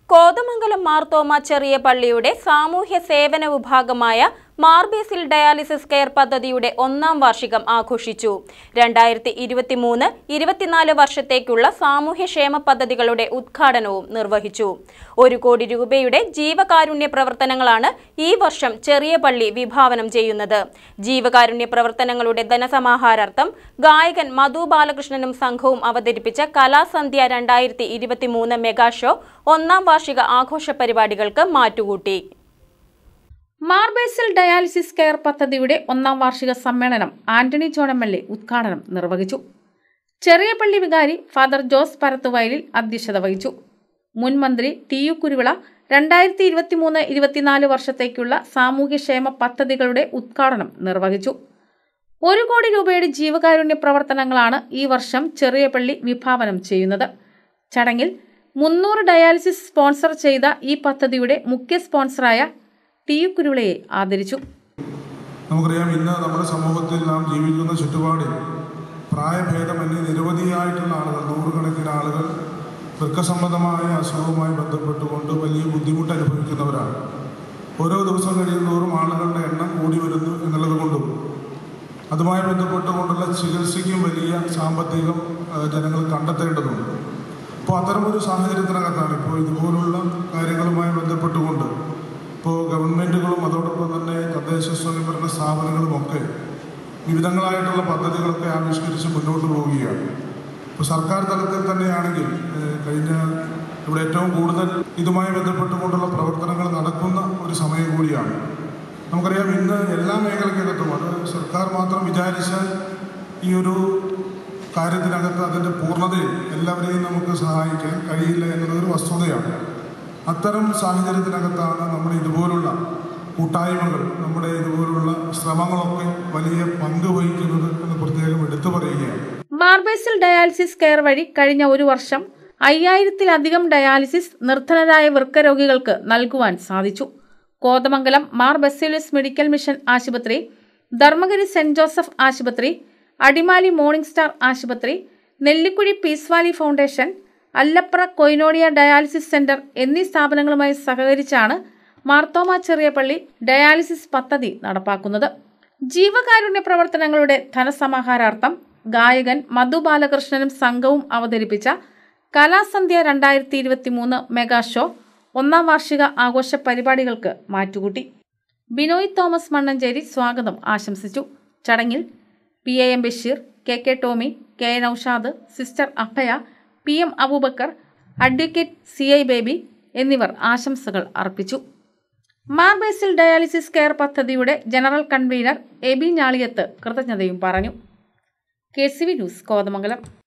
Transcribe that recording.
കോതമംഗലം മാർത്തോമ ചെറിയ പള്ളിയുടെ സാമൂഹ്യ സേവന വിഭാഗമായ മാർബേസിൽ ഡയാലിസിസ് കെയർ പദ്ധതിയുടെ ഒന്നാം വാർഷികം ആഘോഷിച്ചു രണ്ടായിരത്തി ഇരുപത്തിമൂന്ന് ഇരുപത്തിനാല് വർഷത്തേക്കുള്ള സാമൂഹ്യക്ഷേമ പദ്ധതികളുടെ ഉദ്ഘാടനവും നിർവഹിച്ചു ഒരു കോടി രൂപയുടെ ജീവകാരുണ്യ പ്രവർത്തനങ്ങളാണ് ഈ വർഷം ചെറിയ പള്ളി വിഭാവനം ചെയ്യുന്നത് ജീവകാരുണ്യ പ്രവർത്തനങ്ങളുടെ ധനസമാഹാരാർത്ഥം ഗായകൻ മധു ബാലകൃഷ്ണനും സംഘവും അവതരിപ്പിച്ച കലാസന്ധ്യ രണ്ടായിരത്തി ഇരുപത്തിമൂന്ന് മെഗാ ഷോ ഒന്നാം വാർഷിക ആഘോഷ പരിപാടികൾക്ക് മാറ്റുകൂട്ടി മാർബേസിൽ ഡയാലിസിസ് കെയർ പദ്ധതിയുടെ ഒന്നാം വാർഷിക സമ്മേളനം Antony John M L A ഉദ്ഘാടനം നിർവഹിച്ചു ചെറിയ പള്ളി വികാരി ഫാദർ ജോസ് പരത്തുവയലിൽ അധ്യക്ഷത വഹിച്ചു മുൻ മന്ത്രി ടി യു കുരുവിള രണ്ടായിരത്തി ഇരുപത്തിമൂന്ന് ഇരുപത്തിനാല് വർഷത്തേക്കുള്ള സാമൂഹ്യക്ഷേമ പദ്ധതികളുടെ ഉദ്ഘാടനം നിർവഹിച്ചു ഒരു കോടി രൂപയുടെ ജീവകാരുണ്യ പ്രവർത്തനങ്ങളാണ് ഈ വർഷം ചെറിയ പള്ളി വിഭാവനം ചെയ്യുന്നത് ചടങ്ങിൽ മുന്നൂറ് ഡയാലിസിസ് സ്പോൺസർ ചെയ്ത ഈ പദ്ധതിയുടെ മുഖ്യ സ്പോൺസറായ ടി യു കുരുവിളയെ ആദരിച്ചു നമുക്കറിയാം ഇന്ന് നമ്മുടെ സമൂഹത്തിൽ നാം ജീവിക്കുന്ന ചുറ്റുപാടിൽ പ്രായഭേദമന്യേ നിരവധിയായിട്ടുള്ള ആളുകൾ നൂറുകണക്കിന് ആളുകൾ വൃക്കസംബന്ധമായ അസുഖവുമായി ബന്ധപ്പെട്ടുകൊണ്ട് വലിയ ബുദ്ധിമുട്ട് അനുഭവിക്കുന്നവരാണ് ഓരോ ദിവസം കഴിയുന്നതോറും ആളുകളുടെ എണ്ണം കൂടി വരുന്നു എന്നുള്ളത് കൊണ്ടും അതുമായി ബന്ധപ്പെട്ടുകൊണ്ടുള്ള ചികിത്സയ്ക്കും വലിയ സാമ്പത്തികം ആ, ജനങ്ങൾ കണ്ടെത്തേണ്ടതുണ്ട് അപ്പോൾ അത്തരമൊരു സാഹചര്യത്തിനകത്താണ് ഇപ്പോൾ ഇതുപോലുള്ള കാര്യങ്ങളുമായി ബന്ധപ്പെട്ടുകൊണ്ട് ഇപ്പോൾ ഗവൺമെൻറ്റുകളും അതോടൊപ്പം തന്നെ തദ്ദേശ സ്വയംഭരണ സ്ഥാപനങ്ങളുമൊക്കെ വിവിധങ്ങളായിട്ടുള്ള പദ്ധതികളൊക്കെ ആവിഷ്കരിച്ച് മുന്നോട്ട് പോവുകയാണ് ഇപ്പോൾ സർക്കാർ തലത്തിൽ തന്നെയാണെങ്കിൽ ഏഹ്, കഴിഞ്ഞ ഇവിടെ ഏറ്റവും കൂടുതൽ ഇതുമായി ബന്ധപ്പെട്ടുകൊണ്ടുള്ള പ്രവർത്തനങ്ങൾ നടക്കുന്ന ഒരു സമയം കൂടിയാണ് നമുക്കറിയാം ഇന്ന് എല്ലാ മേഖലയ്ക്കകത്തും അത് സർക്കാർ മാത്രം വിചാരിച്ചാൽ ഈ ഒരു കാര്യത്തിനകത്ത് അതിൻ്റെ പൂർണ്ണതയിൽ എല്ലാവരെയും നമുക്ക് സഹായിക്കാൻ കഴിയില്ല എന്നുള്ളതൊരു വസ്തുതയാണ് അത്തരം സാഹചര്യത്തിനകത്താണ് നമ്മൾ ഇതുപോലുള്ള കൂട്ടായ്മകൾ നമ്മുടെ ഇതുപോലുള്ള ശ്രമങ്ങളൊക്കെ വലിയ പങ്ക് വഹിക്കുന്നത് എന്ന് പ്രത്യേകം എടുത്തു പറയുകയാണ് മാർബേസിൽ ഡയാലിസിസ് കെയർ വഴി കഴിഞ്ഞ ഒരു വർഷം അയ്യായിരത്തിലധികം ഡയാലിസിസ് നിർധനരായ വൃക്കരോഗികൾക്ക് നൽകുവാൻ സാധിച്ചു കോതമംഗലം മാർ ബസേലിയസ് മെഡിക്കൽ മിഷൻ ആശുപത്രി ധർമ്മഗിരി സെന്റ് ജോസഫ് ആശുപത്രി അടിമാലി മോർണിംഗ് സ്റ്റാർ ആശുപത്രി Nellikuzhi peace valley foundation Allapra Koinonia dialysis centre എന്നീ സ്ഥാപനങ്ങളുമായി സഹകരിച്ചാണ് മാർത്തോമ ചെറിയപള്ളി ഡയാലിസിസ് പദ്ധതി നടപ്പാക്കുന്നത് ജീവകാരുണ്യ പ്രവർത്തനങ്ങളുടെ ധനസമാഹാരാർത്ഥം ഗായകൻ മധു ബാലകൃഷ്ണനും സംഘവും അവതരിപ്പിച്ച കലാസന്ധ്യ രണ്ടായിരത്തി ഇരുപത്തി മൂന്ന് മെഗാ ഷോ ഒന്നാം വാർഷിക ആഘോഷ പരിപാടികൾക്ക് മാറ്റുകൂട്ടി ബിനോയ് തോമസ് മണ്ണഞ്ചേരി സ്വാഗതം ആശംസിച്ചു ചടങ്ങിൽ P A M Basheer K K Tomy K A Noushad sister Abhaya P M Aboobacker advocate C I Baby എന്നിവർ ആശംസകൾ അർപ്പിച്ചു മാർബേസിൽ ഡയാലിസിസ് കെയർ പദ്ധതിയുടെ ജനറൽ കൺവീനർ എബി ഞാളിയത്ത് കൃതജ്ഞതയും പറഞ്ഞു K C V news Kothamangalam